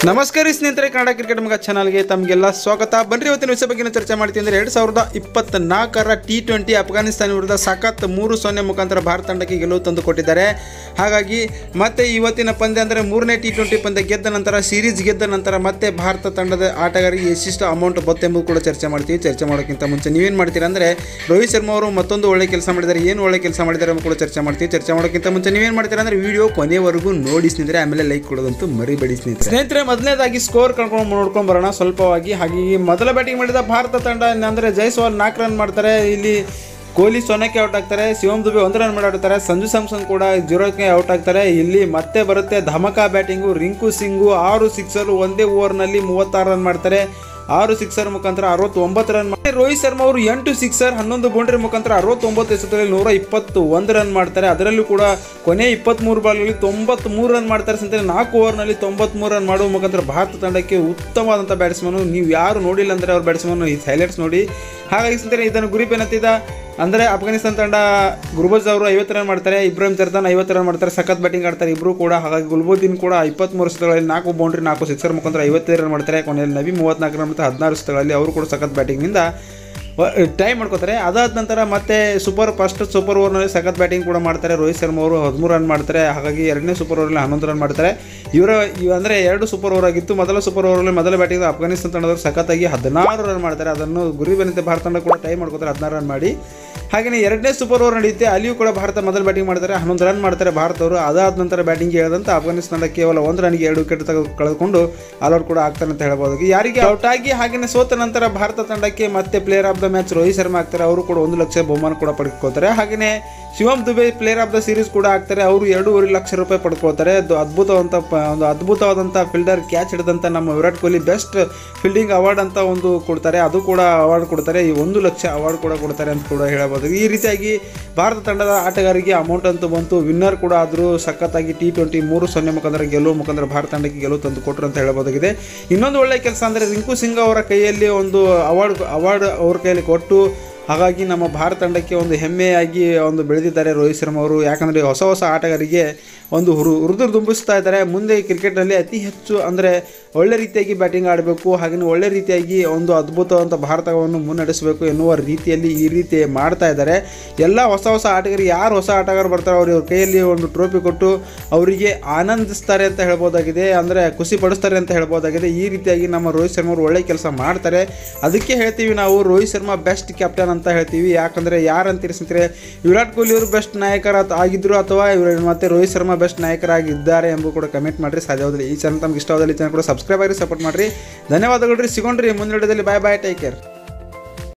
ನಮಸ್ಕಾರ ರೀ ಸ್ನೇಹಿತರೆ ಕನ್ನಡ ಕ್ರಿಕೆಟ್ ಮಗ ಚಾನಲ್ಗೆ ತಮಗೆಲ್ಲ ಸ್ವಾಗತ ಬನ್ರಿ ಇವತ್ತಿನ ವಿಷಯ ಬಗ್ಗೆ ಚರ್ಚೆ ಮಾಡ್ತೀವಿ ಅಂದರೆ ಎರಡು ಸಾವಿರದ ಇಪ್ಪತ್ತ ನಾಲ್ಕರ ಟಿ ಟ್ವೆಂಟಿ ಅಫ್ಘಾನಿಸ್ತಾನ ವಿರುದ್ಧ ಸಖತ್ ಮೂರು ಸೊನ್ನೆ ಮುಖಾಂತರ ಭಾರತ ತಂಡಕ್ಕೆ ಗೆಲುವು ತಂದು ಕೊಟ್ಟಿದ್ದಾರೆ ಹಾಗಾಗಿ ಮತ್ತೆ ಇವತ್ತಿನ ಪಂದ್ಯ ಅಂದರೆ ಮೂರನೇ ಟಿ ಟ್ವೆಂಟಿ ಪಂದ್ಯ ಗೆದ್ದ ನಂತರ ಸೀರೀಸ್ ಗೆದ್ದ ನಂತರ ಮತ್ತೆ ಭಾರತ ತಂಡದ ಆಟಗಾರರಿಗೆ ಎಷ್ಟಿಷ್ಟು ಅಮೌಂಟ್ ಬತ್ತೆಂಬುದು ಕೂಡ ಚರ್ಚೆ ಮಾಡ್ತೀವಿ ಚರ್ಚೆ ಮಾಡೋಕ್ಕಿಂತ ಮುಂಚೆ ನೀವೇನು ಮಾಡ್ತೀರಾ ಅಂದರೆ ರೋಹಿತ್ ಶರ್ಮಾ ಅವರು ಮತ್ತೊಂದು ಒಳ್ಳೆ ಕೆಲಸ ಮಾಡಿದ್ದಾರೆ ಏನು ಒಳ್ಳೆ ಕೆಲಸ ಮಾಡಿದ್ದಾರೆ ಅಂತ ಕೂಡ ಚರ್ಚೆ ಮಾಡ್ತೀವಿ ಚರ್ಚೆ ಮಾಡೋಕ್ಕಿಂತ ಮುಂಚೆ ನೀವೇನು ಮಾಡ್ತೀರಾ ಅಂದರೆ ವಿಡಿಯೋ ಕೊನೆವರೆಗೂ ನೋಡಿ ಸ್ನೇಹಿತರೆ ಆಮೇಲೆ ಲೈಕ್ ಕೊಡೋದಂತೂ ಮರಿಬೇಡಿ ಸ್ನೇಹಿತರೆ ಸ್ನೇಹಿತರೆ ಮೊದಲನೇದಾಗಿ ಸ್ಕೋರ್ ಕಳ್ಕೊಂಡು ನೋಡ್ಕೊಂಡು ಬರೋಣ ಸ್ವಲ್ಪವಾಗಿ ಹಾಗೆ ಈ ಮೊದಲ ಬ್ಯಾಟಿಂಗ್ ಮಾಡಿದ ಭಾರತ ತಂಡ ಅಂದರೆ ಜೈಸ್ವಾಲ್ ನಾಲ್ಕು ರನ್ ಮಾಡ್ತಾರೆ ಇಲ್ಲಿ ಕೊಹ್ಲಿ ಸೊನ್ನೆಕ್ಕೆ ಔಟ್ ಆಗ್ತಾರೆ ಶಿವಮ್ ದುಬೆ ಒಂದು ರನ್ ಮಾಡಾಡ್ತಾರೆ ಸಂಜು ಸ್ಯಾಮ್ಸನ್ ಕೂಡ ಜೀರೋಕ್ಕೆ ಔಟ್ ಆಗ್ತಾರೆ ಇಲ್ಲಿ ಮತ್ತೆ ಬರುತ್ತೆ ಧಮಕ ಬ್ಯಾಟಿಂಗು ರಿಂಕು ಸಿಂಗು ಆರು ಸಿಕ್ಸರು ಒಂದೇ ಓವರ್ನಲ್ಲಿ ಮೂವತ್ತಾರು ರನ್ ಮಾಡ್ತಾರೆ ಆರು ಸಿಕ್ಸರ್ ಮುಖಾಂತರ ಅರವತ್ತೊಂಬತ್ತು ರನ್ ಮಾಡಿ ರೋಹಿತ್ ಶರ್ಮಾ ಅವರು ಎಂಟು ಸಿಕ್ಸರ್ ಹನ್ನೊಂದು ಬೌಂಡ್ರಿ ಮುಖಾಂತರ ಅರವತ್ತೊಂಬತ್ತು ಎಸೆತದಲ್ಲಿ ನೂರ ಇಪ್ಪತ್ತು ಒಂದು ರನ್ ಮಾಡ್ತಾರೆ ಅದರಲ್ಲೂ ಕೂಡ ಕೊನೆ ಇಪ್ಪತ್ತ್ಮೂರು ಬಾಲ್ಗಳಲ್ಲಿ ತೊಂಬತ್ಮೂರು ರನ್ ಮಾಡ್ತಾರೆ ಸಂತೆ ನಾಲ್ಕು ಓವರ್ನಲ್ಲಿ ತೊಂಬತ್ಮೂರು ರನ್ ಮಾಡುವ ಮುಖಾಂತರ ಭಾರತ ತಂಡಕ್ಕೆ ಉತ್ತಮವಾದಂಥ ಬ್ಯಾಟ್ಸ್ಮನು ನೀವು ಯಾರು ನೋಡಿಲ್ಲ ಅಂದರೆ ಅವ್ರ ಬ್ಯಾಟ್ಸ್ಮನ್ ಈ ಹೈಲೈಟ್ಸ್ ನೋಡಿ ಹಾಗಾಗಿ ಸ್ನೇಹಿತರೆ ಇದನ್ನು ಗುರಿ ಬೆನ್ನತ್ತಿದ ಅಂದರೆ ಅಫ್ಘಾನಿಸ್ತಾನ ತಂಡ ಗುರ್ಬಜ್ ಅವರು ಐವತ್ತು ರನ್ ಮಾಡ್ತಾರೆ ಇಬ್ರಾಹಿಂ ಜರ್ದಾನ್ ಐವತ್ತು ರನ್ ಮಾಡ್ತಾರೆ ಸಖತ್ ಬ್ಯಾಟಿಂಗ್ ಆಡ್ತಾರೆ ಇಬ್ಬರು ಕೂಡ ಹಾಗಾಗಿ ಗುಲ್ಬುದ್ದೀನ್ ಕೂಡ ಇಪ್ಪತ್ತ್ಮೂರು ಸ್ಥಳಗಳಲ್ಲಿ ನಾಲ್ಕು ಬೌಂಡ್ರಿ ನಾಲ್ಕು ಸಿಕ್ಸರ್ ಮುಖಾಂತರ ಐವತ್ತೈದು ರನ್ ಮಾಡ್ತಾರೆ ಕೊನೆಯಲ್ಲಿ ನಬಿ ಮೂವತ್ನಾಲ್ಕು ರನ್ ಮತ್ತು ಹದಿನಾರು ಸ್ಥಳಗಳಲ್ಲಿ ಅವರು ಕೂಡ ಸಖತ್ ಬ್ಯಾಟಿಂಗ್ನಿಂದ ಟೈ ಮಾಡ್ಕೋತಾರೆ ಅದಾದ ನಂತರ ಮತ್ತೆ ಸೂಪರ್ ಫಸ್ಟ್ ಸೂಪರ್ ಓವರ್ನಲ್ಲಿ ಸಖತ್ ಬ್ಯಾಟಿಂಗ್ ಕೂಡ ಮಾಡ್ತಾರೆ ರೋಹಿತ್ ಶರ್ಮಾ ಅವರು ಹದಿಮೂರು ರನ್ ಮಾಡ್ತಾರೆ ಹಾಗಾಗಿ ಎರಡನೇ ಸೂಪರ್ ಓವರಲ್ಲಿ ಹನ್ನೊಂದು ರನ್ ಮಾಡ್ತಾರೆ ಇವರ ಇವ ಅಂದರೆ ಎರಡು ಸೂಪರ್ ಓವರ್ ಆಗಿತ್ತು ಮೊದಲ ಸೂಪರ್ ಓವರಲ್ಲಿ ಮೊದಲ ಬ್ಯಾಟಿಂಗ್ ಅಫ್ಘಾನಿಸ್ತಾನ ತಂಡದವರು ಸಖತ್ತಾಗಿ ಹದಿನಾರು ರನ್ ಮಾಡ್ತಾರೆ ಅದನ್ನು ಗುರಿ ಬೆನ್ನತ್ತೆ ಭಾರತ ತಂಡ ಕೂಡ ಟೈ ಮಾಡ್ಕೋತಾರೆ ಹದಿನಾರು ರನ್ ಮಾಡಿ ಹಾಗೆಯೇ ಎರಡನೇ ಸೂಪರ್ ಓವರ್ ನಡೆಯುತ್ತೆ ಅಲ್ಲಿಯೂ ಕೂಡ ಭಾರತ ಮೊದಲು ಬ್ಯಾಟಿಂಗ್ ಮಾಡ್ತಾರೆ ಹನ್ನೊಂದು ರನ್ ಮಾಡ್ತಾರೆ ಭಾರತವರು ಅದಾದ ನಂತರ ಬ್ಯಾಟಿಂಗ್ ಹೇಳಿದಂತ ಅಫ್ಘಾನಿಸ್ತಾನ ಕೇವಲ ಒಂದು ರನ್ಗೆ ಎರಡು ವಿಕೆಟ್ ತೆಗೆದು ಕಳೆದುಕೊಂಡು ಆಲ್ಔಟ್ ಕೂಡ ಆಗ್ತಾರೆ ಅಂತ ಹೇಳ್ಬೋದು ಯಾರಿಗೆ ಔಟ್ ಆಗಿ ಹಾಗೆಯೇ ಸೋತ ನಂತರ ಭಾರತ ತಂಡಕ್ಕೆ ಮತ್ತೆ player of the match Rohit Sharma ಆಗ್ತಾರೆ ಅವರು ಕೂಡ ಒಂದು ಲಕ್ಷ ಬಹುಮಾನ ಕೂಡ ಪಡ್ಕೊಳ್ತಾರೆ ಹಾಗೆಯೇ Shivam Dube player of the series ಕೂಡ ಆಗ್ತಾರೆ ಅವರು ಎರಡೂವರೆ ಲಕ್ಷ ರೂಪಾಯಿ ಪಡ್ಕೊಳ್ತಾರೆ ಅದು ಅದ್ಭುತವಂತ ಪ- ಒಂದು ಅದ್ಭುತವಾದಂಥ ಫೀಲ್ಡರ್ ಕ್ಯಾಚ್ ಹಿಡಿದಂಥ ನಮ್ಮ Virat Kohli best fielding award ಅಂತ ಒಂದು ಕೊಡ್ತಾರೆ ಅದು ಕೂಡ ಅವಾರ್ಡ್ ಕೊಡ್ತಾರೆ ಈ ಒಂದು ಲಕ್ಷ ಅವಾರ್ಡ್ ಕೂಡ ಕೊಡ್ತಾರೆ ಅಂತ ಕೂಡ ಹೇಳ್ಬೋದು ಈ ರೀತಿಯಾಗಿ ಭಾರತ ತಂಡದ ಆಟಗಾರರಿಗೆ ಅಮೌಂಟ್ ಅಂತೂ ಬಂತು ವಿನ್ನರ್ ಕೂಡ ಆದರೂ ಸಖತ್ತಾಗಿ ಟಿ ಟ್ವೆಂಟಿ ಮೂರು ಸೊನ್ನೆ ಮುಖಾಂತರ ಗೆಲುವು ಮುಖಾಂತರ ಭಾರತ ತಂಡಕ್ಕೆ ಗೆಲುವು ತಂದು ಕೊಟ್ಟರು ಅಂತ ಹೇಳ್ಬೋದಾಗಿದೆ ಇನ್ನೊಂದು ಒಳ್ಳೆಯ ಕೆಲಸ ಅಂದರೆ ರಿಂಕು ಸಿಂಗ್ ಅವರ ಕೈಯಲ್ಲಿ ಒಂದು ಅವಾರ್ಡ್ ಅವಾರ್ಡ್ ಅವ್ರ ಕೈಯಲ್ಲಿ ಕೊಟ್ಟು ಹಾಗಾಗಿ ನಮ್ಮ ಭಾರತ ತಂಡಕ್ಕೆ ಒಂದು ಹೆಮ್ಮೆಯಾಗಿ ಒಂದು ಬೆಳೆದಿದ್ದಾರೆ ರೋಹಿತ್ ಶರ್ಮಾ ಅವರು ಯಾಕಂದರೆ ಹೊಸ ಹೊಸ ಆಟಗಾರರಿಗೆ ಒಂದು ಹುರು ಹುರಿದು ತುಂಬಿಸ್ತಾ ಇದ್ದಾರೆ ಮುಂದೆ ಕ್ರಿಕೆಟ್ನಲ್ಲಿ ಅತಿ ಹೆಚ್ಚು ಅಂದರೆ ಒಳ್ಳೆ ರೀತಿಯಾಗಿ ಬ್ಯಾಟಿಂಗ್ ಆಡಬೇಕು ಹಾಗೆಯೇ ಒಳ್ಳೆ ರೀತಿಯಾಗಿ ಒಂದು ಅದ್ಭುತವಾದಂಥ ಭಾರತವನ್ನು ಮುನ್ನಡೆಸಬೇಕು ಎನ್ನುವ ರೀತಿಯಲ್ಲಿ ಈ ರೀತಿ ಮಾಡ್ತಾ ಇದ್ದಾರೆ ಎಲ್ಲ ಹೊಸ ಹೊಸ ಆಟಗಾರರಿಗೆ ಯಾರು ಹೊಸ ಆಟಗಾರರು ಬರ್ತಾರೆ ಅವ್ರ ಇವ್ರ ಕೈಯಲ್ಲಿ ಒಂದು ಟ್ರೋಫಿ ಕೊಟ್ಟು ಅವರಿಗೆ ಆನಂದಿಸ್ತಾರೆ ಅಂತ ಹೇಳ್ಬೋದಾಗಿದೆ ಅಂದರೆ ಖುಷಿ ಪಡಿಸ್ತಾರೆ ಅಂತ ಹೇಳ್ಬೋದಾಗಿದೆ ಈ ರೀತಿಯಾಗಿ ನಮ್ಮ ರೋಹಿತ್ ಶರ್ಮಾ ಅವರು ಒಳ್ಳೆ ಕೆಲಸ ಮಾಡ್ತಾರೆ ಅದಕ್ಕೆ ಹೇಳ್ತೀವಿ ನಾವು ರೋಹಿತ್ ಶರ್ಮಾ ಬೆಸ್ಟ್ ಕ್ಯಾಪ್ಟನ್ ಅಂತ ಹೇಳ್ತೀವಿ ಯಾಕಂದರೆ ಯಾರು ಅಂತೀರಿ ಸ್ನೇಹಿತರೆ ವಿರಾಟ್ ಕೊಹ್ಲಿ ಅವರು ಬೆಸ್ಟ್ ನಾಯಕರ ಅಥ- ಆಗಿದ್ರು ಅಥವಾ ಇವರು ಮತ್ತೆ ರೋಹಿತ್ ಶರ್ಮಾ ಬೆಸ್ಟ್ ನಾಯಕರಾಗಿದ್ದಾರೆ ಎಂಬುದು ಕೂಡ ಕಮೆಂಟ್ ಮಾಡಿರಿ ಸಾಧ್ಯವಾದಲ್ಲಿ ಈ ಚಾನಲ್ ತಮ್ಗೆ ಇಷ್ಟವಾದಲ್ಲಿ ಈ ಚಾನಲ್ ಕೂಡ ಸಬ್ಸ್ಕ್ರೈಬ್ ಆಗಿ ಸಪೋರ್ಟ್ ಮಾಡಿರಿ ಧನ್ಯವಾದಗಳು ರೀ ಸಿಗೋಣ್ರಿ ಮುಂದಿನ ವಿಡಿಯೋದಲ್ಲಿ ಬಾಯ್ ಬಾಯ್ ಟೇಕ್ ಕೇರ್